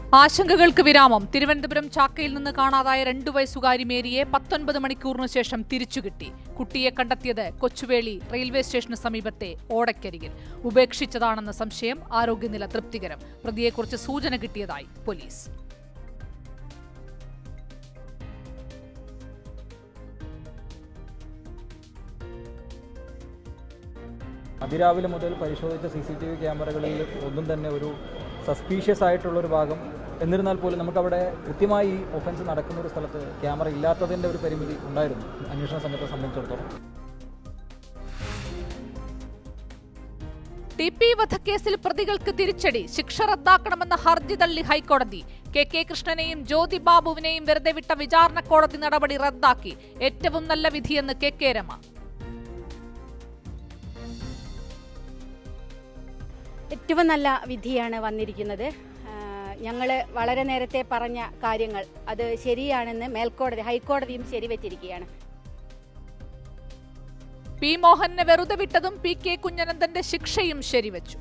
ആശങ്കകൾക്ക് വിരാമം തിരുവനന്തപുരം ചാക്കയിൽ നിന്ന് കാണാതായ രണ്ടു വയസ്സുകാരി മേരിയെ പത്തൊൻപത് മണിക്കൂറിന് ശേഷം തിരിച്ചുകിട്ടി കുട്ടിയെ കണ്ടെത്തിയത് കൊച്ചുവേളി റെയിൽവേ സ്റ്റേഷന് സമീപത്തെ ഓടക്കരികിൽ ഉപേക്ഷിച്ചതാണെന്ന സംശയം ആരോഗ്യനില തൃപ്തികരം പ്രതിയെക്കുറിച്ച് സൂചന കിട്ടിയതായി പോലീസ് അതിരാവിലെ മുതൽ പരിശോധിച്ച സി സി ടി വി ക്യാമറകളിൽ ഒന്നും തന്നെ ഒരു സസ്പീഷ്യസ് ആയിട്ടുള്ള ഒരു ഭാഗം എന്നിരുന്നാൽ പോലും നമുക്കവിടെ കൃത്യമായി ഈ ഒഫൻസ് നടക്കുന്ന ഒരു സ്ഥലത്ത് ക്യാമറ ഇല്ലാത്തതിൻ്റെ ഒരു പരിമിതി ഉണ്ടായിരുന്നു അന്വേഷണ സംഘത്തെ സംബന്ധിച്ചിടത്തോളം ടി പി വധക്കേസിൽ പ്രതികൾക്ക് തിരിച്ചടി ശിക്ഷ റദ്ദാക്കണമെന്ന ഹർജി തള്ളി ഹൈക്കോടതി കെ കെ കൃഷ്ണനെയും ജ്യോതി ബാബുവിനെയും വെറുതെ വിട്ട വിചാരണ കോടതി നടപടി റദ്ദാക്കി ഏറ്റവും നല്ല വിധിയെന്ന് കെ കെ രമ ഏറ്റവും നല്ല വിധിയാണ് വന്നിരിക്കുന്നത് ഞങ്ങൾ വളരെ നേരത്തെ പറഞ്ഞ കാര്യങ്ങൾ അത് ശരിയാണെന്ന് മേൽക്കോടതി ഹൈക്കോടതിയും ശരിവെച്ചിരിക്കുകയാണ് പി മോഹനെ വെറുതെ വിട്ടതും പി കെ കുഞ്ഞനന്ദന്റെ ശിക്ഷയും ശരിവച്ചു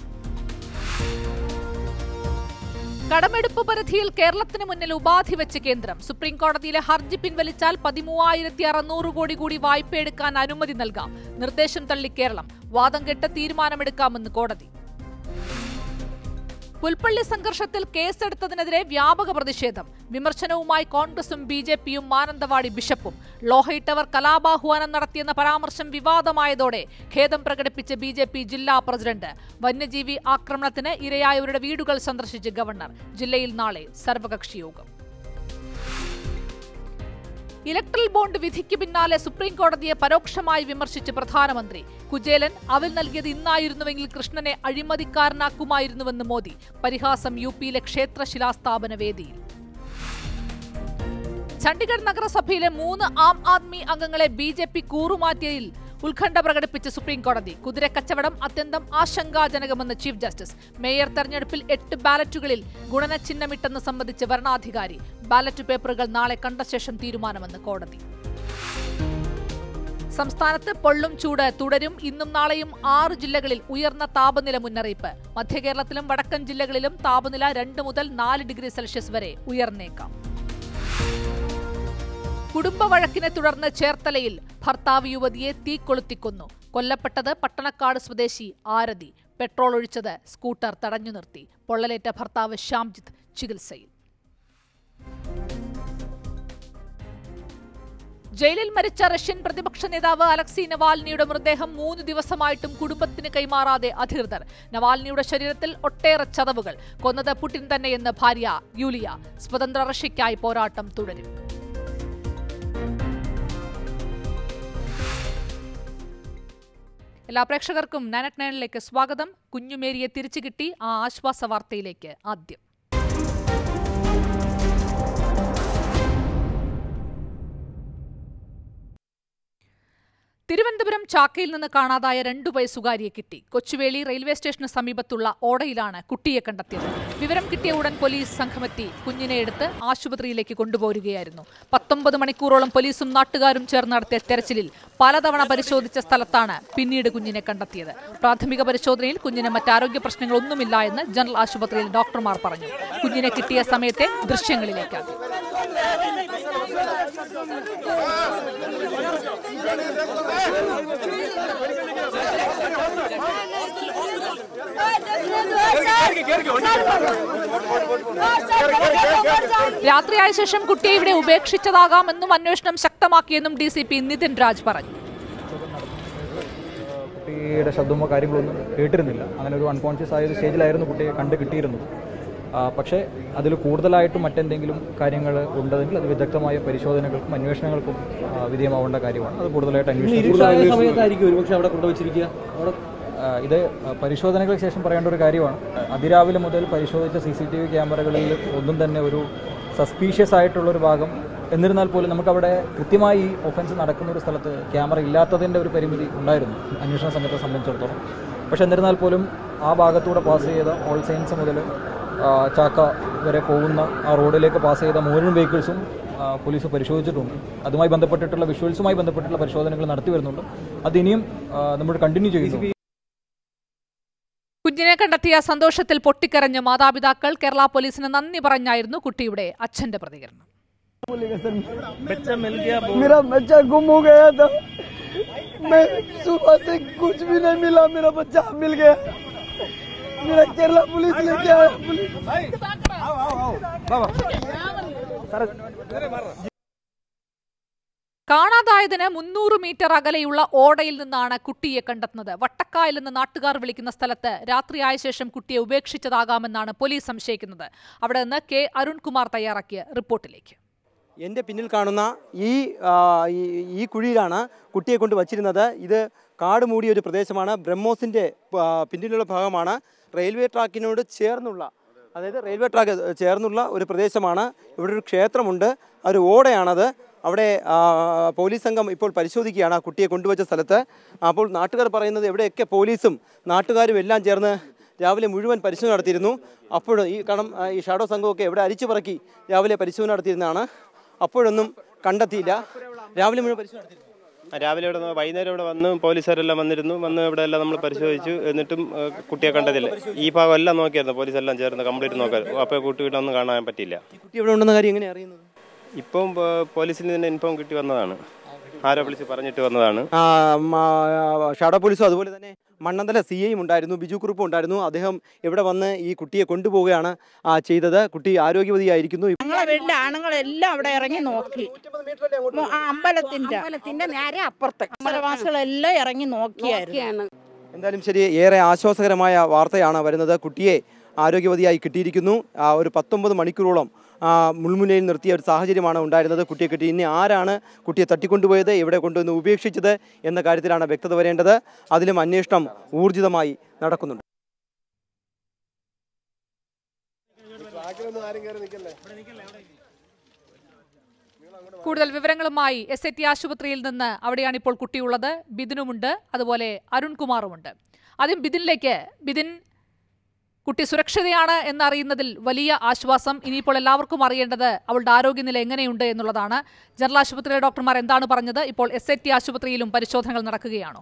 കടമെടുപ്പ് പരിധിയിൽ കേരളത്തിന് മുന്നിൽ ഉപാധി വെച്ച് കേന്ദ്രം സുപ്രീം കോടതിയിലെ ഹർജി പിൻവലിച്ചാൽ പതിമൂവായിരത്തി അറുന്നൂറ് കോടി കൂടി വായ്പ എടുക്കാൻ അനുമതി നൽകാം നിർദ്ദേശം തള്ളി കേരളം വാദം കെട്ട് തീരുമാനമെടുക്കാമെന്ന് കോടതി പുൽപ്പള്ളി സംഘർഷത്തിൽ കേസെടുത്തതിനെതിരെ വ്യാപക പ്രതിഷേധം വിമർശനവുമായി കോൺഗ്രസും ബി ജെ പിയും മാനന്തവാടി ബിഷപ്പും ലോഹയിട്ടവർ കലാപാഹ്വാനം നടത്തിയെന്ന പരാമർശം വിവാദമായതോടെ ഖേദം പ്രകടിപ്പിച്ച് ബി ജെ പി ജില്ലാ പ്രസിഡന്റ് വന്യജീവി ആക്രമണത്തിന് ഇരയായവരുടെ വീടുകൾ സന്ദർശിച്ച് ഗവർണർ ജില്ലയിൽ നാളെ സർവകക്ഷി യോഗം ഇലക്ട്രൽ ബോണ്ട് വിധിക്ക് പിന്നാലെ സുപ്രീം കോടതിയെ പരോക്ഷമായി വിമർശിച്ച് പ്രധാനമന്ത്രി കുചേലൻ അവിൽ നൽകിയത് ഇന്നായിരുന്നുവെങ്കിൽ കൃഷ്ണനെ അഴിമതിക്കാരനാക്കുമായിരുന്നുവെന്ന് മോദി പരിഹാസം യു പിയിലെ ക്ഷേത്ര ശിലാസ്ഥാപന വേദിയിൽ ചണ്ഡിഗഡ് നഗരസഭയിലെ മൂന്ന് ആം ആദ്മി അംഗങ്ങളെ ബി ജെ പി കൂറുമാറ്റിയതിൽ ഉത്കണ്ഠ പ്രകടിപ്പിച്ച് സുപ്രീം കോടതി കുതിരക്കച്ചവടം അത്യന്തം ആശങ്കാജനകമെന്ന് ചീഫ് ജസ്റ്റിസ് മേയർ തെരഞ്ഞെടുപ്പിൽ എട്ട് ബാലറ്റുകളിൽ ഗുണനചിഹ്നമിട്ടെന്ന് സംബന്ധിച്ച് വരണാധികാരി ബാലറ്റ് പേപ്പറുകൾ നാളെ കണ്ട ശേഷം തീരുമാനമെന്ന് കോടതി സംസ്ഥാനത്ത് പൊള്ളും ചൂട് തുടരും ഇന്നും നാളെയും ആറ് ജില്ലകളിൽ ഉയർന്ന താപനില മുന്നറിയിപ്പ് മധ്യകേരളത്തിലും വടക്കൻ ജില്ലകളിലും താപനില രണ്ട് മുതൽ നാല് ഡിഗ്രി സെൽഷ്യസ് വരെ ഉയർന്നേക്കാം കുടുംബ വഴക്കിനെ തുടർന്ന് ചേർത്തലയിൽ ഭർത്താവ് യുവതിയെ തീ കൊളുത്തിക്കൊന്നു കൊല്ലപ്പെട്ടത് പട്ടണക്കാട് സ്വദേശി ആരതി പെട്രോൾ ഒഴിച്ചത് സ്കൂട്ടർ തടഞ്ഞു നിർത്തി പൊള്ളലേറ്റ ഭർത്താവ് ശ്യാംജിത്ത് ചികിത്സയിൽ ജയിലിൽ മരിച്ച റഷ്യൻ പ്രതിപക്ഷ നേതാവ് അലക്സി നവാൽനിയുടെ മൃതദേഹം മൂന്ന് ദിവസമായിട്ടും കുടുംബത്തിന് കൈമാറാതെ അധികൃതർ നവാൽനിയുടെ ശരീരത്തിൽ ഒട്ടേറെ ചതവുകൾ കൊന്നത് പുടിൻ തന്നെയെന്ന് ഭാര്യ യൂലിയ സ്വതന്ത്ര റഷ്യയ്ക്കായി പോരാട്ടം തുടരും എല്ലാ പ്രേക്ഷകർക്കും നാനറ്റ് നയനിലേക്ക് സ്വാഗതം കുഞ്ഞുമേരിയെ തിരിച്ചു കിട്ടി ആ ആശ്വാസ വാർത്തയിലേക്ക് ആദ്യം തിരുവനന്തപുരം ചാക്കയിൽ നിന്ന് കാണാതായ രണ്ടു വയസ്സുകാരിയെ കിട്ടി കൊച്ചുവേളി റെയിൽവേ സ്റ്റേഷന് സമീപത്തുള്ള ഓടയിലാണ് കുട്ടിയെ കണ്ടെത്തിയത് വിവരം കിട്ടിയ ഉടൻ പോലീസ് സംഘമെത്തി കുഞ്ഞിനെ എടുത്ത് ആശുപത്രിയിലേക്ക് കൊണ്ടുപോരുകയായിരുന്നു പത്തൊമ്പത് മണിക്കൂറോളം പോലീസും നാട്ടുകാരും ചേർന്ന് നടത്തിയ തെരച്ചിലിൽ പലതവണ പരിശോധിച്ച സ്ഥലത്താണ് പിന്നീട് കുഞ്ഞിനെ കണ്ടെത്തിയത് പ്രാഥമിക പരിശോധനയിൽ കുഞ്ഞിന് മറ്റാരോഗ്യ പ്രശ്നങ്ങളൊന്നുമില്ല എന്ന് ജനറൽ ആശുപത്രിയിൽ ഡോക്ടർമാർ പറഞ്ഞു കുഞ്ഞിനെ കിട്ടിയ സമയത്തെ ദൃശ്യങ്ങളിലേക്ക് രാത്രിയായ ശേഷം കുട്ടിയെ ഇവിടെ ഉപേക്ഷിച്ചതാകാമെന്നും അന്വേഷണം ശക്തമാക്കിയെന്നും D C P Nithin Raj പറഞ്ഞു കുട്ടിയുടെ ശബ്ദമോ കാര്യങ്ങളൊന്നും കേട്ടിരുന്നില്ല അങ്ങനെ ഒരു അൺകോൺഷ്യസ് ആയ ഒരു സ്റ്റേജിലായിരുന്നു കുട്ടിയെ കണ്ട് കിട്ടിയിരുന്നത് ആ, പക്ഷേ അതിൽ കൂടുതലായിട്ടും മറ്റെന്തെങ്കിലും കാര്യങ്ങൾ ഉണ്ടെങ്കിൽ അത് വിദഗ്ധമായ പരിശോധനകൾക്കും അന്വേഷണങ്ങൾക്കും ആ, വിധേയമാവേണ്ട കാര്യമാണ് അത് കൂടുതലായിട്ട് ഇരുട്ടായ അന്വേഷണം സമയത്തായിരിക്കും ഒരുപക്ഷെ അവിടെ കൊണ്ടുവച്ചിരിക്കുക അവിടെ ആ, ഇത് പരിശോധനകൾക്ക് ശേഷം പറയേണ്ട ഒരു കാര്യമാണ് അതിരാവിലെ മുതൽ പരിശോധിച്ച സി സി ടി വി ക്യാമറകളിൽ ഒന്നും തന്നെ ഒരു സസ്പീഷ്യസ് ആയിട്ടുള്ള ഒരു ഭാഗം എന്നിരുന്നാൽ പോലും നമുക്കവിടെ കൃത്യമായി ഈ ഒഫൻസ് നടക്കുന്ന ഒരു സ്ഥലത്ത് ക്യാമറ ഇല്ലാത്തതിൻ്റെ ഒരു പരിമിതി ഉണ്ടായിരുന്നു അന്വേഷണ സംഘത്തെ സംബന്ധിച്ചിടത്തോളം പക്ഷെ എന്നിരുന്നാൽ പോലും ആ ഭാഗത്തൂടെ പാസ് ചെയ്ത ഓൾ സയൻസ് മുതൽ ആ, ചാക്ക വരെ പോകുന്ന ആ റോഡിലേക്ക് പാസ് ചെയ്ത മുഴുവൻ വെഹിക്കിൾസും ആ, പോലീസ് പരിശോധിച്ചിട്ടുണ്ട് അതുമായി ബന്ധപ്പെട്ടിട്ടുള്ള വിഷ്വൽസുമായി ബന്ധപ്പെട്ടിട്ടുള്ള പരിശോധനകൾ നടത്തി വരുന്നുണ്ട് അത് ഇനിയും ആ, നമ്മൾ കണ്ടിന്യൂ ചെയ്യുന്നു കുഞ്ഞിനെ കണ്ടെത്തിയ സന്തോഷത്തിൽ പൊട്ടിക്കരഞ്ഞ് മാതാപിതാക്കൾ കേരള പോലീസിന് നന്ദി പറഞ്ഞായിരുന്നു കുട്ടിയുടെ അച്ഛന്റെ പ്രതികരണം मेरा बच्चा गुम हो गया था मैं सुबह से कुछ भी नहीं मिला मेरा बच्चा मिल गया मेरा केरला पुलिस लेके आया पुलिस കാണാതായതിന് മുന്നൂറ് മീറ്റർ അകലെയുള്ള ഓടയിൽ നിന്നാണ് കുട്ടിയെ കണ്ടെത്തുന്നത് വട്ടക്കായൽ എന്ന് നാട്ടുകാർ വിളിക്കുന്ന സ്ഥലത്ത് രാത്രിയായ ശേഷം കുട്ടിയെ ഉപേക്ഷിച്ചതാകാമെന്നാണ് പോലീസ് സംശയിക്കുന്നത് അവിടെ നിന്ന് കെ അരുൺകുമാർ തയ്യാറാക്കിയ റിപ്പോർട്ടിലേക്ക് എൻ്റെ പിന്നിൽ കാണുന്ന ഈ ആ, ഈ- ഈ കുഴിയിലാണ് കുട്ടിയെ കൊണ്ട് വച്ചിരുന്നത് ഇത് കാട് മൂടിയ ഒരു പ്രദേശമാണ് ബ്രഹ്മോസിൻ്റെ ആ, പിന്നിലുള്ള ഭാഗമാണ് റെയിൽവേ ട്രാക്കിനോട് ചേർന്നുള്ള അതായത് റെയിൽവേ ട്രാക്ക് ചേർന്നുള്ള ഒരു പ്രദേശമാണ് ഇവിടെ ഒരു ക്ഷേത്രമുണ്ട് ഒരു ഓടയാണത് അവിടെ ആ, പോലീസ് സംഘം ഇപ്പോൾ പരിശോധിക്കുകയാണ് ആ കുട്ടിയെ കൊണ്ടുവച്ച സ്ഥലത്ത് അപ്പോൾ നാട്ടുകാർ പറയുന്നത് എവിടെയൊക്കെ പോലീസും നാട്ടുകാരും എല്ലാം ചേർന്ന് രാവിലെ മുഴുവൻ പരിശോധന നടത്തിയിരുന്നു അപ്പോൾ ഈ കാരണം ആ, ഈ ഷാഡോ സംഘമൊക്കെ എവിടെ അരിച്ചു പറക്കി രാവിലെ പരിശോധന നടത്തിയിരുന്നതാണ് അപ്പോഴൊന്നും കണ്ടെത്തിയില്ല രാവിലെ മുഴുവൻ പരിശോധന നടത്തിയിരുന്നു ആ, രാവിലെ ഇവിടെ നിന്ന് വൈകുന്നേരം ഇവിടെ വന്ന് പോലീസുകാരെല്ലാം വന്നിരുന്നു വന്ന് ഇവിടെ എല്ലാം നമ്മൾ പരിശോധിച്ചു എന്നിട്ടും ഏ, കുട്ടിയെ കണ്ടതില്ല ഈ ഭാഗം എല്ലാം നോക്കിയായിരുന്നു പോലീസ് എല്ലാം ചേർന്ന് കംപ്ലീറ്റ് നോക്കാൻ അപ്പോൾ കുട്ടികളൊന്നും കാണാൻ പറ്റിയില്ല ഈ കുട്ടി എവിടെ ഉണ്ടെന്ന കാര്യം എങ്ങനെ അറിയുന്നത് ഇപ്പം ഏ, പോലീസിൽ നിന്ന് ഇൻഫോം കിട്ടി വന്നതാണ് ആരോ വിളിച്ച് പറഞ്ഞിട്ട് വന്നതാണ് ആ, മ- ഷാഡോ പോലീസും അതുപോലെ തന്നെ മണ്ണന്തല സി ഐയും ഉണ്ടായിരുന്നു ബിജു കുറുപ്പും ഉണ്ടായിരുന്നു അദ്ദേഹം ഇവിടെ വന്ന് ഈ കുട്ടിയെ കൊണ്ടുപോവുകയാണ് ആ, ചെയ്തത് കുട്ടി ആരോഗ്യവതിയായിരിക്കുന്നു ഞങ്ങളെ വീട്ടിലെ ആണുങ്ങളെല്ലാം അവിടെ ഇറങ്ങി നോക്കി മു- ആ അമ്പലത്തിന്റെ അമ്പലത്തിന്റെ നേരെ അപ്പുറത്ത് അമ്പലവാസികളെല്ലാം ഇറങ്ങി നോക്കിയായിരുന്നു എന്തായാലും ശരി ഏറെ ആശ്വാസകരമായ വാർത്തയാണ് വരുന്നത് കുട്ടിയെ ആരോഗ്യവതിയായി കിട്ടിയിരിക്കുന്നു ആ, ഒരു പത്തൊമ്പത് മണിക്കൂറോളം ആ, മുൾമുനയിൽ നിർത്തിയ ഒരു സാഹചര്യമാണ് ഉണ്ടായിരുന്നത് കുട്ടിയെ കിട്ടി ഇനി ആരാണ് കുട്ടിയെ തട്ടിക്കൊണ്ടുപോയത് എവിടെ കൊണ്ടുവന്ന് ഉപേക്ഷിച്ചത് എന്ന കാര്യത്തിലാണ് വ്യക്തത വരേണ്ടത് അതിലും അന്വേഷണം ഊർജിതമായി നടക്കുന്നുണ്ട് കൂടുതൽ വിവരങ്ങളുമായി എസ് ഐ ടി ആശുപത്രിയിൽ നിന്ന് അവിടെയാണ് ഇപ്പോൾ കുട്ടിയുള്ളത് ബിദിനുമുണ്ട് അതുപോലെ അരുൺകുമാറുമുണ്ട് ആദ്യം ബിദിനിലേക്ക് ബിദിൻ കുട്ടി സുരക്ഷിതയാണ് എന്നറിയുന്നതിൽ വലിയ ആശ്വാസം ഇനിയിപ്പോൾ എല്ലാവർക്കും അറിയേണ്ടത് അവളുടെ ആരോഗ്യനില എങ്ങനെയുണ്ട് എന്നുള്ളതാണ് ജനറൽ ആശുപത്രിയിലെ ഡോക്ടർമാർ എന്താണ് പറഞ്ഞത് ഇപ്പോൾ എസ് ഐ ടി ആശുപത്രിയിലും പരിശോധനകൾ നടക്കുകയാണോ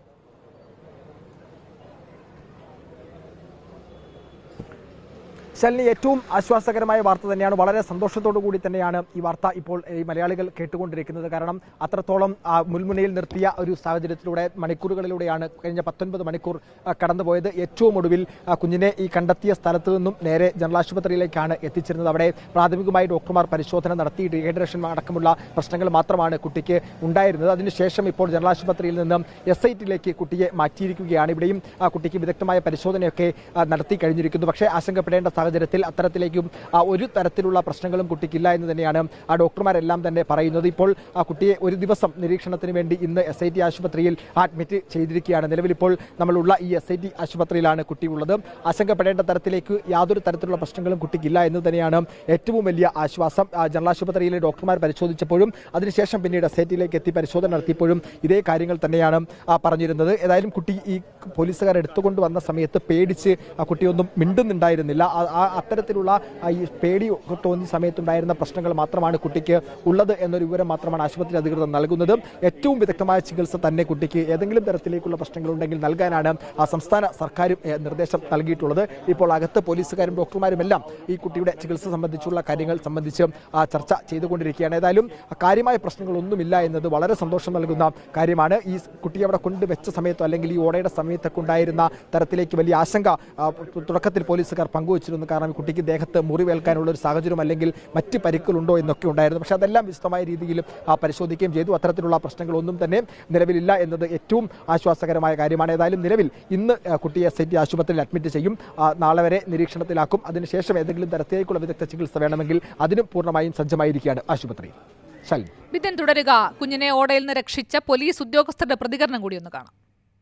ശാലിനി ഏറ്റവും ആശ്വാസകരമായ വാർത്ത തന്നെയാണ് വളരെ സന്തോഷത്തോടു കൂടി തന്നെയാണ് ഈ വാർത്ത ഇപ്പോൾ ഈ മലയാളികൾ കേട്ടുകൊണ്ടിരിക്കുന്നത് കാരണം അത്രത്തോളം ആ, മുൾമുനയിൽ നിർത്തിയ ഒരു സാഹചര്യത്തിലൂടെ മണിക്കൂറുകളിലൂടെയാണ് കഴിഞ്ഞ പത്തൊൻപത് മണിക്കൂർ ആ, കടന്നുപോയത് ഏറ്റവും ഒടുവിൽ ആ, കുഞ്ഞിനെ ഈ കണ്ടെത്തിയ സ്ഥലത്ത് നിന്നും നേരെ ജനറൽ ആശുപത്രിയിലേക്കാണ് എത്തിച്ചിരുന്നത് അവിടെ പ്രാഥമികമായി ഡോക്ടർമാർ പരിശോധന നടത്തി ഡീഹൈഡ്രേഷൻ അടക്കമുള്ള പ്രശ്നങ്ങൾ മാത്രമാണ് കുട്ടിക്ക് ഉണ്ടായിരുന്നത് അതിനുശേഷം ഇപ്പോൾ ജനറൽ ആശുപത്രിയിൽ നിന്നും എസ് ഐ ടിയിലേക്ക് കുട്ടിയെ മാറ്റിയിരിക്കുകയാണ് ഇവിടെയും ആ കുട്ടിക്ക് വിദഗ്ധമായ പരിശോധനയൊക്കെ ആ, നടത്തി കഴിഞ്ഞിരിക്കുന്നു പക്ഷേ ആശങ്കപ്പെടേണ്ട സാഹചര്യത്തിൽ അത്തരത്തിലേക്കും ആ, ഒരു തരത്തിലുള്ള പ്രശ്നങ്ങളും കുട്ടിക്കില്ല എന്ന് തന്നെയാണ് ആ ഡോക്ടർമാരെല്ലാം തന്നെ പറയുന്നത് ഇപ്പോൾ ആ കുട്ടിയെ ഒരു ദിവസം നിരീക്ഷണത്തിന് വേണ്ടി ഇന്ന് എസ് ഐ ടി ആശുപത്രിയിൽ അഡ്മിറ്റ് ചെയ്തിരിക്കുകയാണ് നിലവിൽ ഇപ്പോൾ നമ്മളുള്ള ഈ എസ് ഐ ടി ആശുപത്രിയിലാണ് കുട്ടി ഉള്ളത് ആശങ്കപ്പെടേണ്ട തരത്തിലേക്ക് യാതൊരു തരത്തിലുള്ള പ്രശ്നങ്ങളും കുട്ടിക്കില്ല എന്ന് തന്നെയാണ് ഏറ്റവും വലിയ ആശ്വാസം ആ, ജനറൽ ആശുപത്രിയിലെ ഡോക്ടർമാർ പരിശോധിച്ചപ്പോഴും അതിനുശേഷം പിന്നീട് എസ് ഐ ടിയിലേക്ക് എത്തി പരിശോധന നടത്തിയപ്പോഴും ഇതേ കാര്യങ്ങൾ തന്നെയാണ് ആ, പറഞ്ഞിരുന്നത് ഏതായാലും കുട്ടി ഈ പോലീസുകാർ എടുത്തുകൊണ്ട് വന്ന സമയത്ത് പേടിച്ച് ആ കുട്ടിയൊന്നും മിണ്ടുന്നുണ്ടായിരുന്നില്ല ആ- ആ അത്തരത്തിലുള്ള ആ ഈ പേടി തോന്നിയ സമയത്തുണ്ടായിരുന്ന പ്രശ്നങ്ങൾ മാത്രമാണ് കുട്ടിക്ക് ഉള്ളത് എന്നൊരു വിവരം മാത്രമാണ് ആശുപത്രി അധികൃതർ നൽകുന്നത് ഏറ്റവും വിദഗ്ധമായ ചികിത്സ തന്നെ കുട്ടിക്ക് ഏതെങ്കിലും തരത്തിലേക്കുള്ള പ്രശ്നങ്ങളുണ്ടെങ്കിൽ നൽകാനാണ് ആ സംസ്ഥാന സർക്കാരും ഏ, നിർദ്ദേശം നൽകിയിട്ടുള്ളത് ഇപ്പോൾ അകത്ത് പോലീസുകാരും ഡോക്ടർമാരും എല്ലാം ഈ കുട്ടിയുടെ ചികിത്സ സംബന്ധിച്ചുള്ള കാര്യങ്ങൾ സംബന്ധിച്ച് ആ, ചർച്ച ചെയ്തുകൊണ്ടിരിക്കുകയാണ് ഏതായാലും ആ, കാര്യമായ പ്രശ്നങ്ങളൊന്നുമില്ല എന്നത് വളരെ സന്തോഷം നൽകുന്ന കാര്യമാണ് ഈ കുട്ടിയെ അവിടെ കൊണ്ടുവച്ച സമയത്തോ അല്ലെങ്കിൽ ഈ ഓടയുടെ സമയത്തൊക്കെ ഉണ്ടായിരുന്ന തരത്തിലേക്ക് വലിയ ആശങ്ക ആ, തുടക്കത്തിൽ പോലീസുകാർ പങ്കുവച്ചിരുന്നു കാരണം ഈ കുട്ടിക്ക് ദേഹത്ത് മുറിവേൽക്കാനുള്ള ഒരു സാഹചര്യം അല്ലെങ്കിൽ മറ്റ് പരിക്കുകളുണ്ടോ എന്നൊക്കെ ഉണ്ടായിരുന്നു പക്ഷേ അതെല്ലാം വിശദമായ രീതിയിൽ ആ, പരിശോധിക്കുകയും ചെയ്തു അത്തരത്തിലുള്ള പ്രശ്നങ്ങളൊന്നും തന്നെ നിലവിലില്ല എന്നത് ഏറ്റവും ആശ്വാസകരമായ കാര്യമാണ് ഏതായാലും നിലവിൽ ഇന്ന് ആ, കുട്ടിയെ എസ് ഐ ടി ആശുപത്രിയിൽ അഡ്മിറ്റ് ചെയ്യും ആ, നാളെ വരെ നിരീക്ഷണത്തിലാക്കും അതിനുശേഷം ഏതെങ്കിലും തരത്തിലേക്കുള്ള വിദഗ്ധ ചികിത്സ വേണമെങ്കിൽ അതിനും പൂർണ്ണമായും സജ്ജമായിരിക്കുകയാണ് ആശുപത്രി ശാലിനി ബിദിൻ തുടരുക കുഞ്ഞിനെ ഓടയിൽ നിന്ന് രക്ഷിച്ച പോലീസ് ഉദ്യോഗസ്ഥരുടെ പ്രതികരണം കൂടി ഒന്ന് കാണാം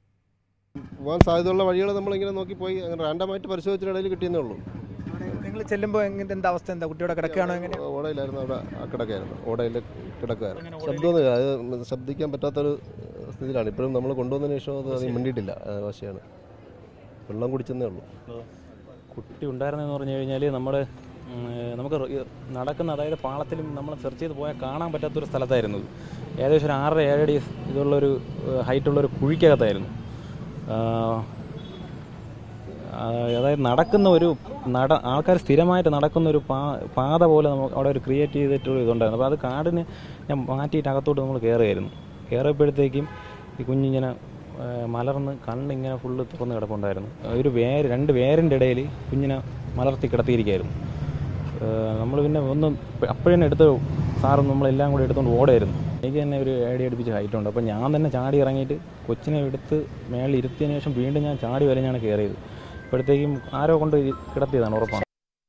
പോകാൻ സാധ്യതയുള്ള വഴികൾ നമ്മളിങ്ങനെ നോക്കി പോയി അങ്ങനെ റാൻഡമായിട്ട് പരിശോധിച്ചിടയിൽ കിട്ടിയെന്നേ ഉള്ളൂ നിങ്ങൾ ചെല്ലുമ്പോൾ എങ്ങനെ എന്താ അവസ്ഥ എന്താ കുട്ടിയുടെ കിടക്കുകയാണോ എങ്ങനെ ഓടയിലായിരുന്നു അവിടെ ആ കിടക്കായിരുന്നു ഓടയിൽ കിടക്കുമായിരുന്നു ശബ്ദമൊന്നും അത് ശബ്ദിക്കാൻ പറ്റാത്തൊരു സ്ഥിതിയിലാണ് ഇപ്പോഴും നമ്മൾ കൊണ്ടുവന്നതിന് ശേഷം അത് അധികം മിണ്ടിയിട്ടില്ല ആ, വശയാണ് വെള്ളം കുടിച്ചെന്നേ ഉള്ളൂ കുട്ടി ഉണ്ടായിരുന്നെന്ന് പറഞ്ഞു കഴിഞ്ഞാൽ നമ്മൾ നമുക്ക് റി- നടക്കുന്ന അതായത് പാളത്തിലും നമ്മൾ സെർച്ച് ചെയ്ത് പോയാൽ കാണാൻ പറ്റാത്തൊരു സ്ഥലത്തായിരുന്നു ഇത്. ഏകദേശം ഒരു ആറര ഏഴടി ഇതുള്ളൊരു ഹൈറ്റുള്ളൊരു കുഴിക്കകത്തായിരുന്നു ആ, ആ, അതായത് നടക്കുന്ന ഒരു നട ആൾക്കാർ സ്ഥിരമായിട്ട് നടക്കുന്ന ഒരു പാ പാത പോലെ നമുക്ക് അവിടെ ഒരു ക്രിയേറ്റ് ചെയ്തിട്ടുള്ള ഇതുണ്ടായിരുന്നു അപ്പോൾ അത് കാടിന് ഞാൻ മാറ്റിയിട്ട് അകത്തോട്ട് നമ്മൾ കയറുമായിരുന്നു കയറിയപ്പോഴത്തേക്കും ഈ കുഞ്ഞിങ്ങനെ ആ, മലർന്ന് കണ്ണിങ്ങനെ ഫുള്ള് തുറന്ന് കിടപ്പുണ്ടായിരുന്നു ഒരു വേര് രണ്ട് വേരിൻ്റെ ഇടയിൽ കുഞ്ഞിനെ മലർത്തി കിടത്തിയിരിക്കുകയായിരുന്നു നമ്മൾ പിന്നെ ഒന്ന് അപ്പോഴന്നെ എടുത്ത് സാറും നമ്മളെല്ലാം കൂടി എടുത്തുകൊണ്ട് ഓടായിരുന്നു എനിക്ക് തന്നെ ഒരു ഏടി അടുപ്പിച്ച് ഹൈറ്റ് ഉണ്ട് അപ്പോൾ ഞാൻ തന്നെ ചാടി ഇറങ്ങിയിട്ട് കൊച്ചിനെ എടുത്ത് മേളിൽ ഇരുത്തിയതിന് ശേഷം വീണ്ടും ഞാൻ ചാടി വരഞ്ഞാണ് കയറിയത് അപ്പോഴത്തേക്കും ആരോ കൊണ്ട് ഇ- കിടത്തിയതാണ് ഉറപ്പാണ്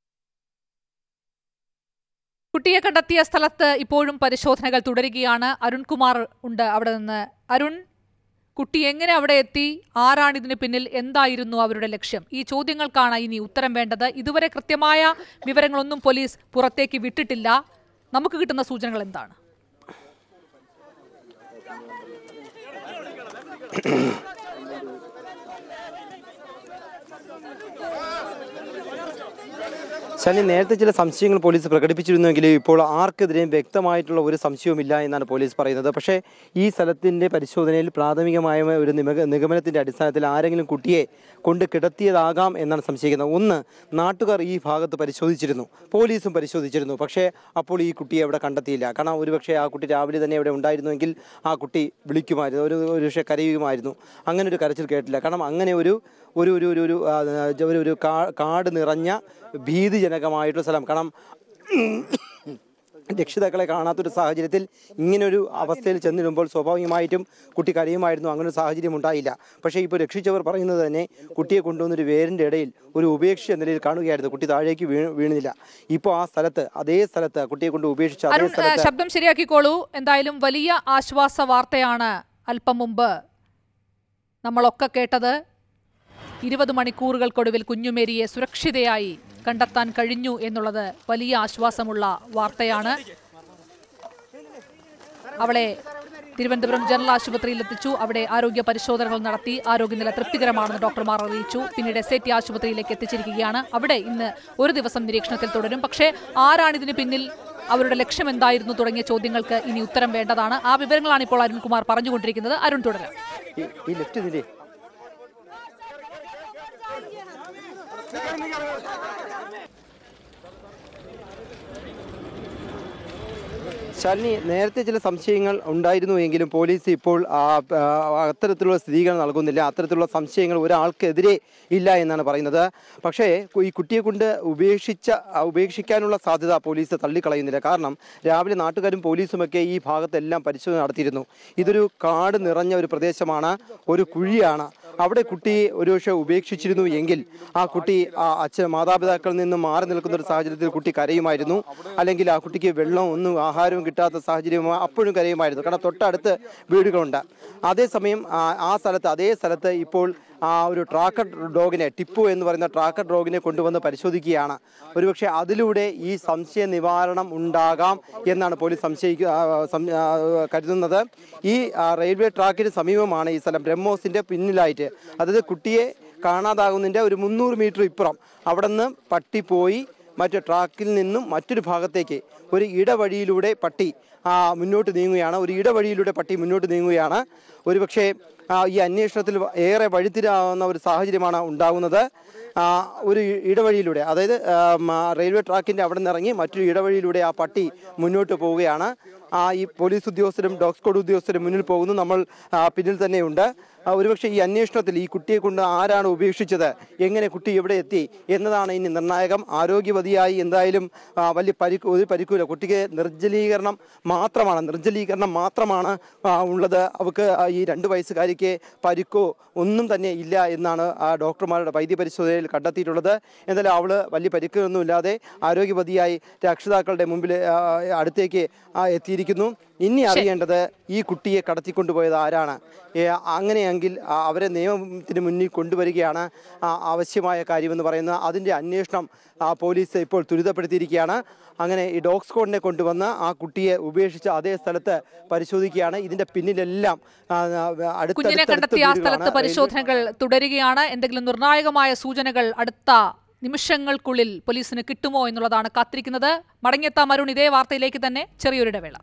കുട്ടിയെ കണ്ടെത്തിയ സ്ഥലത്ത് ഇപ്പോഴും പരിശോധനകൾ തുടരുകയാണ് അരുൺകുമാർ ഉണ്ട് അവിടെ നിന്ന് അരുൺ കുട്ടി എങ്ങനെ അവിടെ എത്തി ആരാണ് ഇതിന് പിന്നിൽ എന്തായിരുന്നു അവരുടെ ലക്ഷ്യം ഈ ചോദ്യങ്ങൾക്കാണ് ഇനി ഉത്തരം വേണ്ടത് ഇതുവരെ കൃത്യമായ വിവരങ്ങളൊന്നും പോലീസ് പുറത്തേക്ക് വിട്ടിട്ടില്ല നമുക്ക് കിട്ടുന്ന സൂചനകൾ എന്താണ് ശനി നേരത്തെ ചില സംശയങ്ങൾ പോലീസ് പ്രകടിപ്പിച്ചിരുന്നുവെങ്കിലും ഇപ്പോൾ ആർക്കെതിരെയും വ്യക്തമായിട്ടുള്ള ഒരു സംശയവുമില്ല എന്നാണ് പോലീസ് പറയുന്നത് പക്ഷേ ഈ സ്ഥലത്തിൻ്റെ പരിശോധനയിൽ പ്രാഥമികമായ ഒരു നിമക നിഗമനത്തിൻ്റെ അടിസ്ഥാനത്തിൽ ആരെങ്കിലും കുട്ടിയെ കൊണ്ട് കിടത്തിയതാകാം എന്നാണ് സംശയിക്കുന്നത് ഒന്ന് നാട്ടുകാർ ഈ ഭാഗത്ത് പരിശോധിച്ചിരുന്നു പോലീസും പരിശോധിച്ചിരുന്നു പക്ഷേ അപ്പോൾ ഈ കുട്ടിയെ അവിടെ കണ്ടെത്തിയില്ല കാരണം ഒരുപക്ഷെ ആ കുട്ടി രാവിലെ തന്നെ അവിടെ ഉണ്ടായിരുന്നുവെങ്കിൽ ആ കുട്ടി വിളിക്കുമായിരുന്നു ഒരു ഒരുപക്ഷെ കരയുമായിരുന്നു അങ്ങനെ ഒരു കരച്ചിൽ കേട്ടില്ല കാരണം അങ്ങനെ ഒരു ഒരു ഒരു ഒരു ഒരു ആ, ഒരു ഒരു കാ- കാട് നിറഞ്ഞ ഭീതിജനകമായിട്ടുള്ള സ്ഥലം കാരണം രക്ഷിതാക്കളെ കാണാത്തൊരു സാഹചര്യത്തിൽ ഇങ്ങനൊരു അവസ്ഥയിൽ ചെന്നിടുമ്പോൾ സ്വാഭാവികമായിട്ടും കുട്ടി കരയുമായിരുന്നു അങ്ങനെ ഒരു സാഹചര്യം ഉണ്ടായില്ല പക്ഷേ ഇപ്പോൾ രക്ഷിച്ചവർ പറയുന്നത് തന്നെ കുട്ടിയെ കൊണ്ടുവന്നൊരു വേരിൻ്റെ ഇടയിൽ ഒരു ഉപേക്ഷ എന്ന നിലയിൽ കാണുകയായിരുന്നു കുട്ടി താഴേക്ക് വീണ് വീണില്ല ഇപ്പോൾ ആ സ്ഥലത്ത് അതേ സ്ഥലത്ത് കുട്ടിയെ കൊണ്ട് ഉപേക്ഷിച്ച അതേ അരുൺ ഏഹ്, സ്ഥലത്ത് ശബ്ദം ശരിയാക്കിക്കോളൂ എന്തായാലും വലിയ ആശ്വാസ വാർത്തയാണ് അല്പം മുമ്പ് നമ്മളൊക്കെ കേട്ടത് ഇരുപത് മണിക്കൂറുകൾക്കൊടുവിൽ കുഞ്ഞുമേരിയെ സുരക്ഷിതയായി കണ്ടെത്താൻ കഴിഞ്ഞു എന്നുള്ളത് വലിയ ആശ്വാസമുള്ള വാർത്തയാണ് അവളെ തിരുവനന്തപുരം ജനറൽ ആശുപത്രിയിൽ എത്തിച്ചു അവിടെ ആരോഗ്യ പരിശോധനകൾ നടത്തി ആരോഗ്യനില തൃപ്തികരമാണെന്ന് ഡോക്ടർമാർ അറിയിച്ചു പിന്നീട് എസ് ഐ ടി ആശുപത്രിയിലേക്ക് എത്തിച്ചിരിക്കുകയാണ് അവിടെ ഇന്ന് ഒരു ദിവസം നിരീക്ഷണത്തിൽ തുടരും പക്ഷേ ആരാണിതിന് പിന്നിൽ അവരുടെ ലക്ഷ്യം എന്തായിരുന്നു തുടങ്ങിയ ചോദ്യങ്ങൾക്ക് ഇനി ഉത്തരം വേണ്ടതാണ് ആ വിവരങ്ങളാണ് ഇപ്പോൾ അരുൺകുമാർ പറഞ്ഞുകൊണ്ടിരിക്കുന്നത് അരുൺ തുടരാം ഈ- ഈ ലെഫ്റ്റ് നിലേ ശാലിനി നേരത്തെ ചില സംശയങ്ങൾ ഉണ്ടായിരുന്നു എങ്കിലും പോലീസ് ഇപ്പോൾ ആ, ആ, അത്തരത്തിലുള്ള സ്ഥിരീകരണം നൽകുന്നില്ല അത്തരത്തിലുള്ള സംശയങ്ങൾ ഒരാൾക്കെതിരെ ഇല്ല എന്നാണ് പറയുന്നത് പക്ഷേ ഈ കുട്ടിയെ കൊണ്ട് ഉപേക്ഷിച്ച ആ, ഉപേക്ഷിക്കാനുള്ള സാധ്യത പോലീസ് തള്ളിക്കളയുന്നില്ല കാരണം രാവിലെ നാട്ടുകാരും പോലീസുമൊക്കെ ഈ ഭാഗത്തെല്ലാം പരിശോധന നടത്തിയിരുന്നു ഇതൊരു കാട് നിറഞ്ഞ ഒരു പ്രദേശമാണ് ഒരു കുഴിയാണ് അവിടെ കുട്ടി ഒരുപക്ഷെ ഉപേക്ഷിച്ചിരുന്നു എങ്കിൽ ആ കുട്ടി ആ അച്ഛൻ മാതാപിതാക്കളിൽ നിന്ന് മാറി നിൽക്കുന്ന ഒരു സാഹചര്യത്തിൽ കുട്ടി കരയുമായിരുന്നു അല്ലെങ്കിൽ ആ കുട്ടിക്ക് വെള്ളം ഒന്നും ആഹാരവും കിട്ടാത്ത സാഹചര്യം അപ്പോഴും കരയുമായിരുന്നു കാരണം തൊട്ടടുത്ത് വീടുകളുണ്ട് അതേസമയം ആ ആ സ്ഥലത്ത് അതേ സ്ഥലത്ത് ഇപ്പോൾ ആ ഒരു ട്രാക്കർ ഡോഗിനെ ടിപ്പു എന്ന് പറയുന്ന ട്രാക്കർ ഡോഗിനെ കൊണ്ടുവന്ന് പരിശോധിക്കുകയാണ് ഒരുപക്ഷെ അതിലൂടെ ഈ സംശയ നിവാരണം ഉണ്ടാകാം എന്നാണ് പോലീസ് സംശയിക്കുക ആ, സം- ആ, കരുതുന്നത് ഈ ആ, റെയിൽവേ ട്രാക്കിന് സമീപമാണ് ഈ സ്ഥലം ബ്രഹ്മോസിന്റെ പിന്നിലായിട്ട് അതായത് കുട്ടിയെ കാണാതാകുന്നതിൻ്റെ ഒരു മുന്നൂറ് മീറ്റർ ഇപ്പുറം അവിടെ നിന്ന് പട്ടി പോയി മറ്റു ട്രാക്കിൽ നിന്നും മറ്റൊരു ഭാഗത്തേക്ക് ഒരു ഇടവഴിയിലൂടെ പട്ടി ആ, മുന്നോട്ട് നീങ്ങുകയാണ് ഒരു ഇടവഴിയിലൂടെ പട്ടി മുന്നോട്ട് നീങ്ങുകയാണ് ഒരുപക്ഷെ ആ, ഈ അന്വേഷണത്തിൽ ഏറെ വഴിത്തിരാവുന്ന ഒരു സാഹചര്യമാണ് ഉണ്ടാകുന്നത് ആ, ഒരു ഇടവഴിയിലൂടെ അതായത് ആ, മ, റെയിൽവേ ട്രാക്കിൻ്റെ അവിടെ നിന്ന് ഇറങ്ങി മറ്റൊരു ഇടവഴിയിലൂടെ ആ പട്ടി മുന്നോട്ട് പോവുകയാണ് ആ, ഈ പോലീസ് ഉദ്യോഗസ്ഥരും ഡോഗ് സ്ക്വാഡ് ഉദ്യോഗസ്ഥരും മുന്നിൽ പോകുന്നു നമ്മൾ ആ, പിന്നിൽ തന്നെയുണ്ട് ആ, ഒരുപക്ഷെ ഈ അന്വേഷണത്തിൽ ഈ കുട്ടിയെ കൊണ്ട് ആരാണ് ഉപേക്ഷിച്ചത് എങ്ങനെ കുട്ടി എവിടെ എത്തി എന്നതാണ് ഇനി നിർണായകം ആരോഗ്യവതിയായി എന്തായാലും ആ, വലിയ പരിക്ക് ഒരു പരിക്കൂല കുട്ടിക്ക് നിർജ്ജലീകരണം മാത്രമാണ് നിർജ്ജലീകരണം മാത്രമാണ് ആ, ഉള്ളത് അവൾക്ക് ആ, ഈ രണ്ട് വയസ്സുകാരിക്ക് പരിക്കോ ഒന്നും തന്നെ ഇല്ല എന്നാണ് ആ ഡോക്ടർമാരുടെ വൈദ്യപരിശോധനയിൽ കണ്ടെത്തിയിട്ടുള്ളത് എന്തായാലും അവള് വലിയ പരിക്കൊന്നുമില്ലാതെ ആരോഗ്യവതിയായി രക്ഷിതാക്കളുടെ മുമ്പിൽ ആ, അടുത്തേക്ക് ആ, എത്തിയിരിക്കുന്നു ഇനി അറിയേണ്ടത് ഈ കുട്ടിയെ കടത്തിക്കൊണ്ടുപോയത് ആരാണ് ഏ, അങ്ങനെയെങ്കിൽ ആ, അവരെ നിയമത്തിന് മുന്നിൽ കൊണ്ടുവരികയാണ് ആ, ആവശ്യമായ കാര്യമെന്ന് പറയുന്നത് അതിൻ്റെ അന്വേഷണം ആ, പോലീസ് ഇപ്പോൾ ത്വരിതപ്പെടുത്തിയിരിക്കുകയാണ് അങ്ങനെ ഈ ഡോഗ് സ്ക്വാഡിനെ കൊണ്ടുവന്ന് ആ കുട്ടിയെ ഉപേക്ഷിച്ച് അതേ സ്ഥലത്ത് പരിശോധിക്കുകയാണ് ഇതിന്റെ പിന്നിലെല്ലാം ആ, ആ, അടുത്തടുത്തടുത്ത കുഞ്ഞിനെ കണ്ടെത്തിയ ആ വീടുകളാണ്. സ്ഥലത്ത് പരിശോധനകൾ തുടരുകയാണ് എന്തെങ്കിലും നിർണായകമായ സൂചനകൾ അടുത്ത നിമിഷങ്ങൾക്കുള്ളിൽ പോലീസിന് കിട്ടുമോ എന്നുള്ളതാണ് കാത്തിരിക്കുന്നത് മടങ്ങിയെത്താം അരുൺ ഇതേ വാർത്തയിലേക്ക് തന്നെ ചെറിയൊരിടവേള